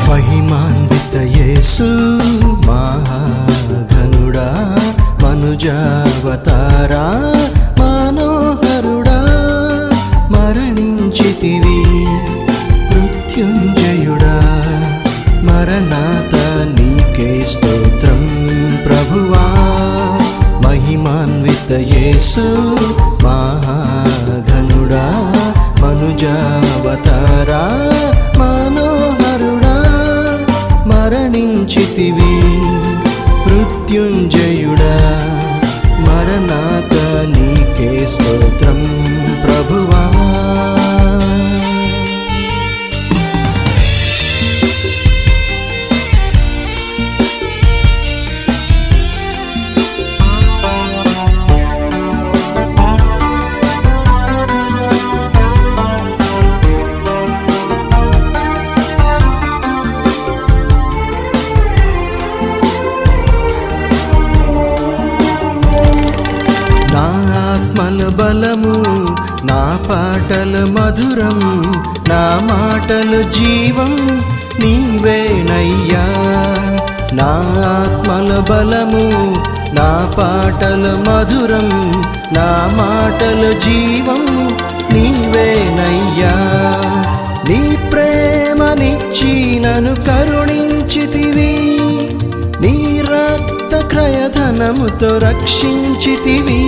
మహిమాన్విత యేసు మహాఘనుడా మనుజావతారా మనోహరుడా మరణించితివి మృత్యుంజయుడా మరణాత నీకే స్తోత్రం ప్రభువా మహిమాన్విత యేసు మహాఘనుడా మనుజావతారా మనోహరుడా మరణించితివి మృత్యుంజయుడా మరణాత నీకే స్తోత్రం ప్రభువా నా ఆత్మల బలము నా పాటల మధురం నా మాటలు జీవం నీవేనయ్యా నా ఆత్మల బలము నా పాటల మధురం నా మాటలు జీవం నీవేనయ్యా నీ ప్రేమనిచ్చి నన్ను కరుణించితివి నీ రక్త క్రయధనముతో రక్షించితివి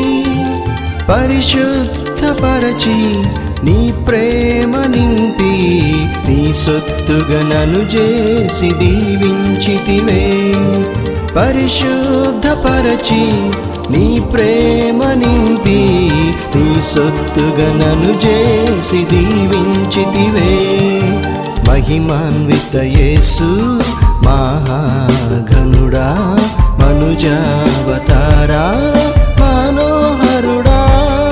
పరిశుద్ధపరచి నీ ప్రేమ నింపి నీ సొత్తుగా నన్ను చేసి దీవించితివే పరిశుద్ధపరచి నీ ప్రేమ నింపి నీ సొత్తుగా నన్ను చేసి దీవించితివే మహిమాన్విత యేసు మహాఘనుడా మనుజావతారా మనోహరుడా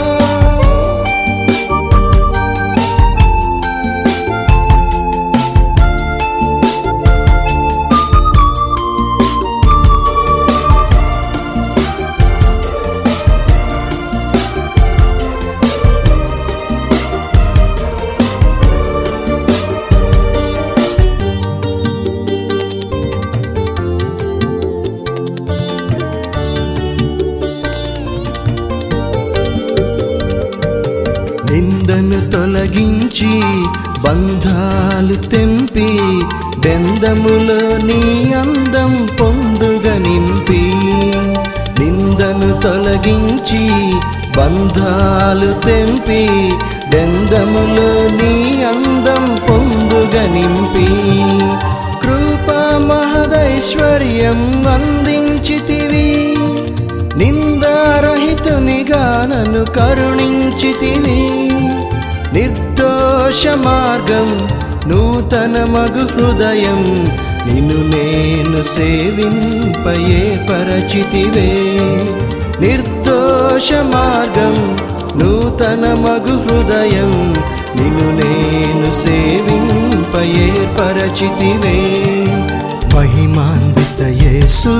నిందను తొలగించి బంధాలు తెంపి బెందములో నీ అందం పొందుగ నింపి నిందను తొలగించి బంధాలు తెంపి బెందములో నీ అందం పొందుగ నింపి కృపా మహదైశ్వర్యం అందించితివి నిందారహితునిగా నన్ను కరుణించితివి నిర్దోష మార్గం నూతన మగు హృదయం నిన్ను నేను సేవింపయే పరచితివే నిర్దోష మార్గం నూతన మగు హృదయం నిన్ను నేను సేవింపయే పరచితివే మహిమాన్విత యేసు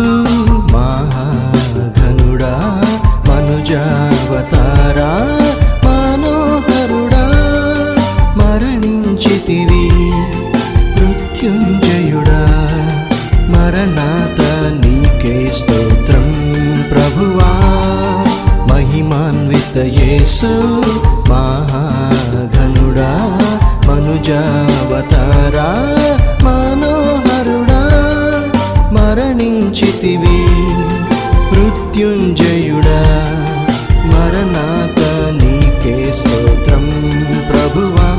మహాఘనుడా మనుజావతారా మనోహరుడా మరణించితివి మృత్యుంజయుడా మరణాత నీకే స్తోత్రం ప్రభువా మహిమాన్విత యేసు మహాఘనుడా మనుజావతారా మనోహరుడా మరణించితివి మృత్యుంజయుడా మరణాత నీకే స్తోత్రం ప్రభువా